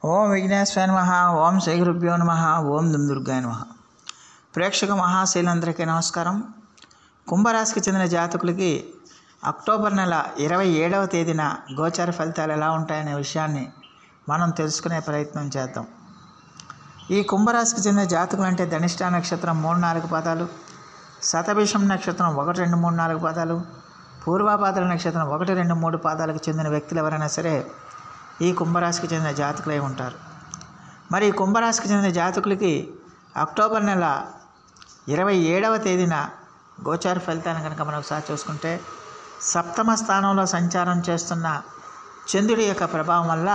ఓం విఘ్నేశ్వర నమ ఓం శ్రీ గురుభ్యో నమ ఓం దుమ్ దుర్గాయ నమ ప్రేక్షక మహాశైలందరికీ నమస్కారం కుంభరాశికి చెందిన జాతకులకి అక్టోబర్ నెల ఇరవై ఏడవ తేదీన గోచార ఫలితాలు ఎలా ఉంటాయనే విషయాన్ని మనం తెలుసుకునే ప్రయత్నం చేద్దాం ఈ కుంభరాశికి చెందిన జాతకులు అంటే ధనిష్ట నక్షత్రం మూడు నాలుగు పాదాలు శతభిషం నక్షత్రం ఒకటి రెండు మూడు నాలుగు పాదాలు పూర్వాపాదాల నక్షత్రం ఒకటి రెండు మూడు పాదాలకు చెందిన వ్యక్తులు ఎవరైనా సరే ఈ కుంభరాశికి చెందిన జాతకులై ఉంటారు మరి ఈ కుంభరాశికి చెందిన జాతకులకి అక్టోబర్ నెల ఇరవై ఏడవ తేదీన గోచార ఫలితాన్ని కనుక మనం ఒకసారి చూసుకుంటే సప్తమ స్థానంలో సంచారం చేస్తున్న చంద్రుడి యొక్క ప్రభావం వల్ల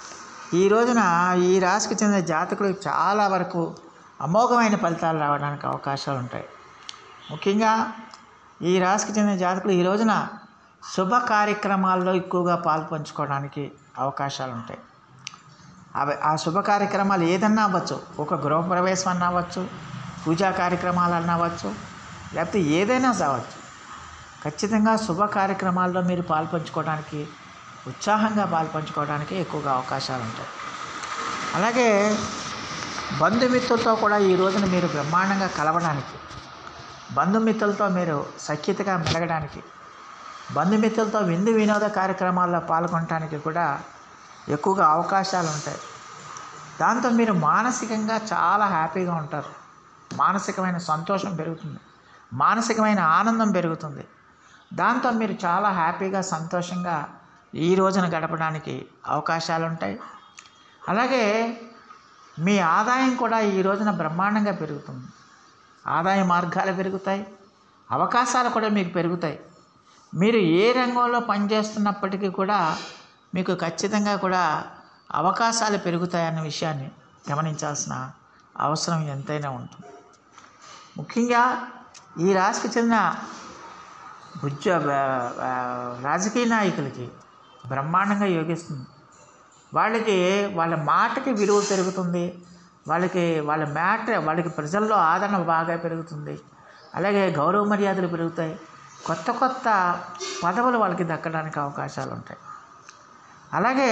ఈ రోజున ఈ రాశికి చెందిన జాతకులు చాలా వరకు అమోఘమైన ఫలితాలు రావడానికి అవకాశాలు ఉంటాయి ముఖ్యంగా ఈ రాశికి చెందిన జాతకులు ఈ రోజున శుభ కార్యక్రమాల్లో ఎక్కువగా పాల్పంచుకోవడానికి అవకాశాలు ఉంటాయి అవి ఆ శుభ కార్యక్రమాలు ఏదన్నా అవ్వచ్చు ఒక గృహప్రవేశం అన్న అవ్వచ్చు పూజా కార్యక్రమాలు అన్న అవ్వచ్చు లేకపోతే ఏదైనా కావచ్చు ఖచ్చితంగా శుభ కార్యక్రమాల్లో మీరు పాల్పంచుకోవడానికి ఉత్సాహంగా పాల్పంచుకోవడానికి ఎక్కువగా అవకాశాలు ఉంటాయి అలాగే బంధుమిత్రులతో కూడా ఈ రోజున మీరు బ్రహ్మాండంగా కలవడానికి బంధుమిత్రులతో మీరు సఖ్యతగా మెలగడానికి బంధుమిత్రులతో విందు వినోద కార్యక్రమాల్లో పాల్గొనడానికి కూడా ఎక్కువగా అవకాశాలు ఉంటాయి దాంతో మీరు మానసికంగా చాలా హ్యాపీగా ఉంటారు మానసికమైన సంతోషం పెరుగుతుంది మానసికమైన ఆనందం పెరుగుతుంది దాంతో మీరు చాలా హ్యాపీగా సంతోషంగా ఈ రోజున గడపడానికి అవకాశాలు ఉంటాయి అలాగే మీ ఆదాయం కూడా ఈ రోజున బ్రహ్మాండంగా పెరుగుతుంది ఆదాయ మార్గాలు పెరుగుతాయి అవకాశాలు కూడా మీకు పెరుగుతాయి మీరు ఏ రంగంలో పనిచేస్తున్నప్పటికీ కూడా మీకు ఖచ్చితంగా కూడా అవకాశాలు పెరుగుతాయన్న విషయాన్ని గమనించాల్సిన అవసరం ఎంతైనా ఉంటుంది ముఖ్యంగా ఈ రాశికి చెందిన ఉద్య రాజకీయ నాయకులకి బ్రహ్మాండంగా యోగిస్తుంది వాళ్ళకి వాళ్ళ మాటకి విలువ పెరుగుతుంది వాళ్ళకి వాళ్ళ మ్యాట వాళ్ళకి ప్రజల్లో ఆదరణ బాగా పెరుగుతుంది అలాగే గౌరవ మర్యాదలు పెరుగుతాయి కొత్త కొత్త పదవులు వాళ్ళకి దక్కడానికి అవకాశాలు ఉంటాయి అలాగే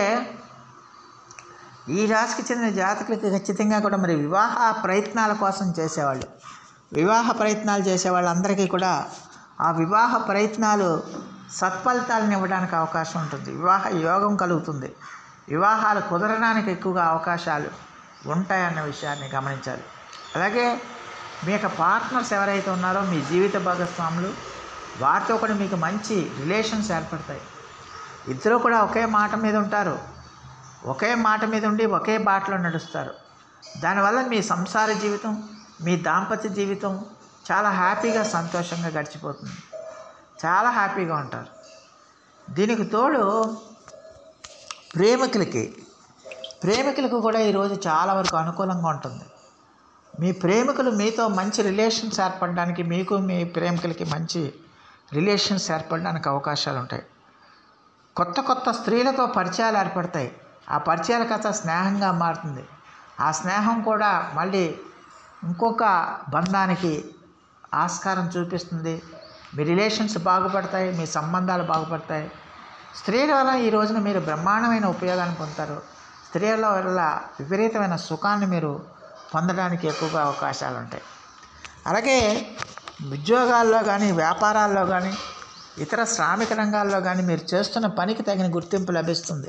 ఈ రాశికి చెందిన జాతకులకి ఖచ్చితంగా కూడా మరి వివాహ ప్రయత్నాల కోసం చేసేవాళ్ళు వివాహ ప్రయత్నాలు చేసే వాళ్ళందరికీ కూడా ఆ వివాహ ప్రయత్నాలు సత్ఫలితాలను ఇవ్వడానికి అవకాశం ఉంటుంది వివాహ యోగం కలుగుతుంది వివాహాలు కుదరడానికి ఎక్కువగా అవకాశాలు ఉంటాయన్న విషయాన్ని గమనించాలి అలాగే మీ యొక్క పార్ట్నర్స్ ఎవరైతే ఉన్నారో మీ జీవిత భాగస్వాములు వారితో కూడా మీకు మంచి రిలేషన్స్ ఏర్పడతాయి ఇద్దరు కూడా ఒకే మాట మీద ఉంటారు ఒకే మాట మీద ఉండి ఒకే బాటలో నడుస్తారు దానివల్ల మీ సంసార జీవితం మీ దాంపత్య జీవితం చాలా హ్యాపీగా సంతోషంగా గడిచిపోతుంది చాలా హ్యాపీగా ఉంటారు దీనికి తోడు ప్రేమికులకి ప్రేమికులకు కూడా ఈరోజు చాలా వరకు అనుకూలంగా ఉంటుంది మీ ప్రేమికులు మీతో మంచి రిలేషన్స్ ఏర్పడడానికి మీకు మీ ప్రేమికులకి మంచి రిలేషన్స్ ఏర్పడడానికి అవకాశాలు ఉంటాయి కొత్త కొత్త స్త్రీలతో పరిచయాలు ఏర్పడతాయి ఆ పరిచయాల కథ స్నేహంగా మారుతుంది ఆ స్నేహం కూడా మళ్ళీ ఇంకొక బంధానికి ఆస్కారం చూపిస్తుంది మీ రిలేషన్స్ బాగుపడతాయి మీ సంబంధాలు బాగుపడతాయి స్త్రీల వల్ల ఈ రోజున మీరు బ్రహ్మాండమైన ఉపయోగాన్ని పొందుతారు స్త్రీల వల్ల విపరీతమైన సుఖాన్ని మీరు పొందడానికి ఎక్కువగా అవకాశాలు ఉంటాయి అలాగే ఉద్యోగాల్లో కానీ వ్యాపారాల్లో కానీ ఇతర శ్రామిక రంగాల్లో కానీ మీరు చేస్తున్న పనికి తగిన గుర్తింపు లభిస్తుంది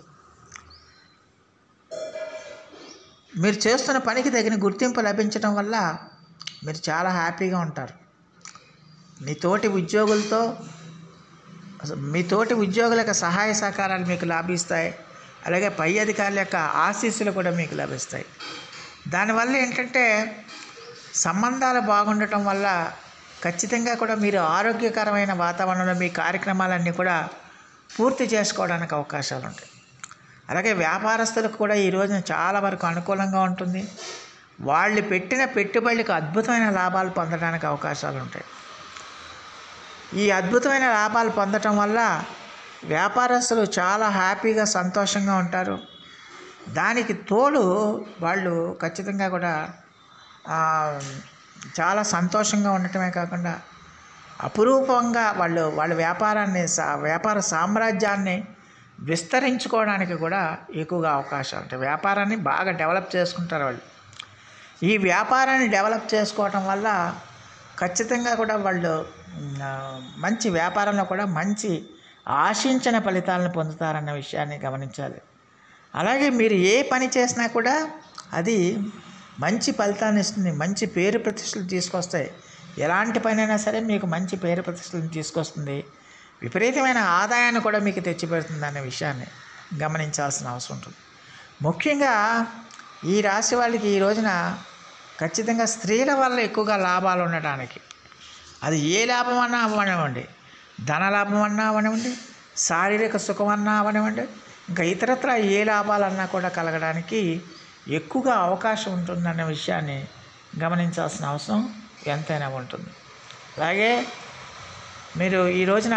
మీరు చేస్తున్న పనికి తగిన గుర్తింపు లభించడం వల్ల మీరు చాలా హ్యాపీగా ఉంటారు మీ తోటి ఉద్యోగులతో మీ తోటి ఉద్యోగుల యొక్క సహాయ సహకారాలు మీకు లాభిస్తాయి అలాగే పై అధికారుల యొక్క ఆశీస్సులు కూడా మీకు లభిస్తాయి దానివల్ల ఏంటంటే సంబంధాలు బాగుండటం వల్ల ఖచ్చితంగా కూడా మీరు ఆరోగ్యకరమైన వాతావరణంలో మీ కార్యక్రమాలన్నీ కూడా పూర్తి చేసుకోవడానికి అవకాశాలు ఉంటాయి అలాగే వ్యాపారస్తులకు కూడా ఈ రోజున చాలా వరకు అనుకూలంగా ఉంటుంది వాళ్ళు పెట్టిన పెట్టుబడులకు అద్భుతమైన లాభాలు పొందడానికి అవకాశాలు ఉంటాయి ఈ అద్భుతమైన లాభాలు పొందటం వల్ల వ్యాపారస్తులు చాలా హ్యాపీగా సంతోషంగా ఉంటారు దానికి తోడు వాళ్ళు ఖచ్చితంగా కూడా చాలా సంతోషంగా ఉండటమే కాకుండా అపురూపంగా వాళ్ళు వాళ్ళ వ్యాపారాన్ని సా వ్యాపార సామ్రాజ్యాన్ని విస్తరించుకోవడానికి కూడా ఎక్కువగా అవకాశాలు ఉంటాయి వ్యాపారాన్ని బాగా డెవలప్ చేసుకుంటారు వాళ్ళు ఈ వ్యాపారాన్ని డెవలప్ చేసుకోవటం వల్ల ఖచ్చితంగా కూడా వాళ్ళు మ్, ఆ, మంచి వ్యాపారంలో కూడా మంచి ఆశించిన ఫలితాలను పొందుతారన్న విషయాన్ని గమనించాలి అలాగే మీరు ఏ పని చేసినా కూడా అది మంచి ఫలితాన్ని ఇస్తుంది మంచి పేరు ప్రతిష్టలు తీసుకొస్తాయి ఎలాంటి పనైనా సరే మీకు మంచి పేరు ప్రతిష్టలను తీసుకొస్తుంది విపరీతమైన ఆదాయాన్ని కూడా మీకు తెచ్చిపెడుతుంది అనే విషయాన్ని గమనించాల్సిన అవసరం ఉంటుంది ముఖ్యంగా ఈ రాశి వాళ్ళకి ఈ రోజున ఖచ్చితంగా స్త్రీల వల్ల ఎక్కువగా లాభాలు ఉండటానికి అది ఏ లాభం అన్నా అవనివ్వండి ధన లాభం అన్నా అవనివ్వండి శారీరక సుఖం అన్నా అవనివ్వండి ఇంకా ఇతరత్ర ఏ లాభాలన్నా కూడా కలగడానికి ఎక్కువగా అవకాశం ఉంటుందన్న విషయాన్ని గమనించాల్సిన అవసరం ఎంతైనా ఉంటుంది అలాగే మీరు ఈ రోజున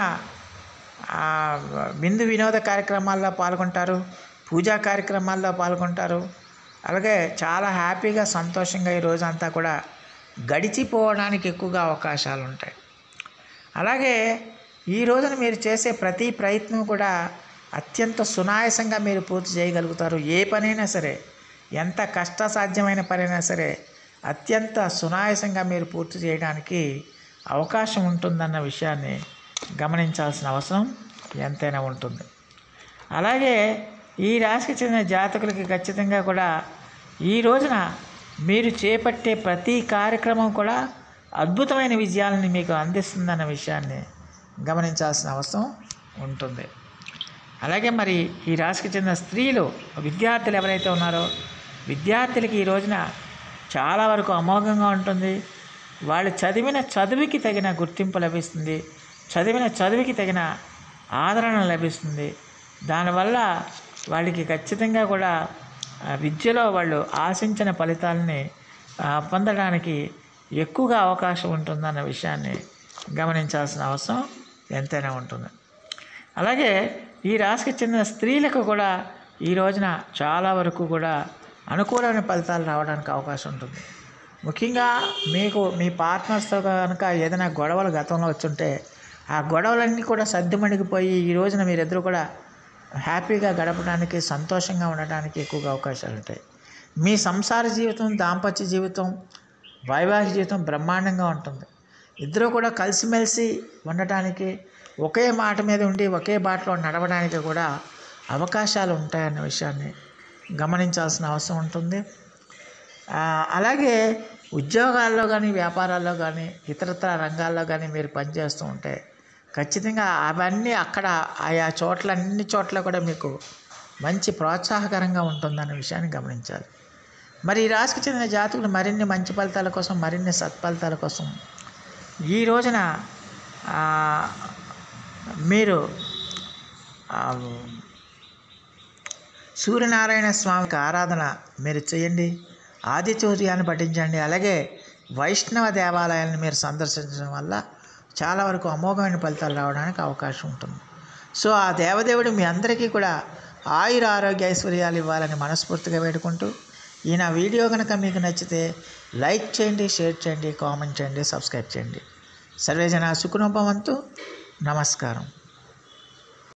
ఆ, బిందు వినోద కార్యక్రమాల్లో పాల్గొంటారు పూజా కార్యక్రమాల్లో పాల్గొంటారు అలాగే చాలా హ్యాపీగా సంతోషంగా ఈ రోజంతా కూడా గడిచిపోవడానికి ఎక్కువగా అవకాశాలు ఉంటాయి అలాగే ఈ రోజున మీరు చేసే ప్రతి ప్రయత్నం కూడా అత్యంత సునాయాసంగా మీరు పూర్తి చేయగలుగుతారు ఏ పనైనా సరే ఎంత కష్టసాధ్యమైన పనైనా సరే అత్యంత సునాయాసంగా మీరు పూర్తి చేయడానికి అవకాశం ఉంటుందన్న విషయాన్ని గమనించాల్సిన అవసరం ఎంతైనా ఉంటుంది అలాగే ఈ రాశికి చెందిన జాతకులకి ఖచ్చితంగా కూడా ఈ రోజున మీరు చేపట్టే ప్రతి కార్యక్రమం కూడా అద్భుతమైన విజయాలని మీకు అందిస్తుందన్న విషయాన్ని గమనించాల్సిన అవసరం ఉంటుంది అలాగే మరి ఈ రాశికి చెందిన స్త్రీలు విద్యార్థులు ఎవరైతే ఉన్నారో విద్యార్థులకి ఈ రోజున చాలా వరకు అమోఘంగా ఉంటుంది వాళ్ళు చదివిన చదువుకి తగిన గుర్తింపు లభిస్తుంది చదివిన చదువుకి తగిన ఆదరణ లభిస్తుంది దానివల్ల వాళ్ళకి ఖచ్చితంగా కూడా ఆ, విద్యలో వాళ్ళు ఆశించిన ఫలితాలని ఆ, పొందడానికి ఎక్కువగా అవకాశం ఉంటుందన్న విషయాన్ని గమనించాల్సిన అవసరం ఎంతైనా ఉంటుంది అలాగే ఈ రాశికి చెందిన స్త్రీలకు కూడా ఈ రోజున చాలా వరకు కూడా అనుకూలమైన ఫలితాలు రావడానికి అవకాశం ఉంటుంది ముఖ్యంగా మీకు మీ పార్ట్నర్స్తో కనుక ఏదైనా గొడవలు గతంలో వచ్చుంటే ఆ గొడవలన్నీ కూడా సర్దుమణిగిపోయి ఈ రోజున మీరిద్దరూ కూడా హ్యాపీగా గడపడానికి సంతోషంగా ఉండడానికి ఎక్కువగా అవకాశాలు ఉంటాయి మీ సంసార జీవితం దాంపత్య జీవితం వైవాహిక జీవితం బ్రహ్మాండంగా ఉంటుంది ఇద్దరూ కూడా కలిసిమెలిసి ఉండటానికి ఒకే మాట మీద ఉండి ఒకే బాటలో నడవడానికి కూడా అవకాశాలు ఉంటాయన్న విషయాన్ని గమనించాల్సిన అవసరం ఉంటుంది ఆ, అలాగే ఉద్యోగాల్లో కానీ వ్యాపారాల్లో కానీ ఇతరత్ర రంగాల్లో కానీ మీరు పనిచేస్తూ ఉంటే ఖచ్చితంగా అవన్నీ అక్కడ ఆయా చోట్ల అన్ని చోట్ల కూడా మీకు మంచి ప్రోత్సాహకరంగా ఉంటుందన్న విషయాన్ని గమనించాలి మరి ఈ రాశికి చెందిన జాతకులు మరిన్ని మంచి ఫలితాల కోసం మరిన్ని సత్ఫలితాల కోసం ఈ రోజున ఆ, మీరు ఆ, సూర్యనారాయణ స్వామికి ఆరాధన మీరు చేయండి ఆదిచూర్యాన్ని పఠించండి అలాగే వైష్ణవ దేవాలయాలను మీరు సందర్శించడం వల్ల చాలా వరకు అమోఘమైన ఫలితాలు రావడానికి అవకాశం ఉంటుంది సో ఆ దేవదేవుడు మీ అందరికీ కూడా ఆయుర ఆరోగ్య ఐశ్వర్యాలు ఇవ్వాలని మనస్ఫూర్తిగా వేడుకుంటూ ఈ నా వీడియో కనుక మీకు నచ్చితే లైక్ చేయండి షేర్ చేయండి కామెంట్ చేయండి సబ్స్క్రైబ్ చేయండి సర్వేజన సుఖనోపవంతు నమస్కారం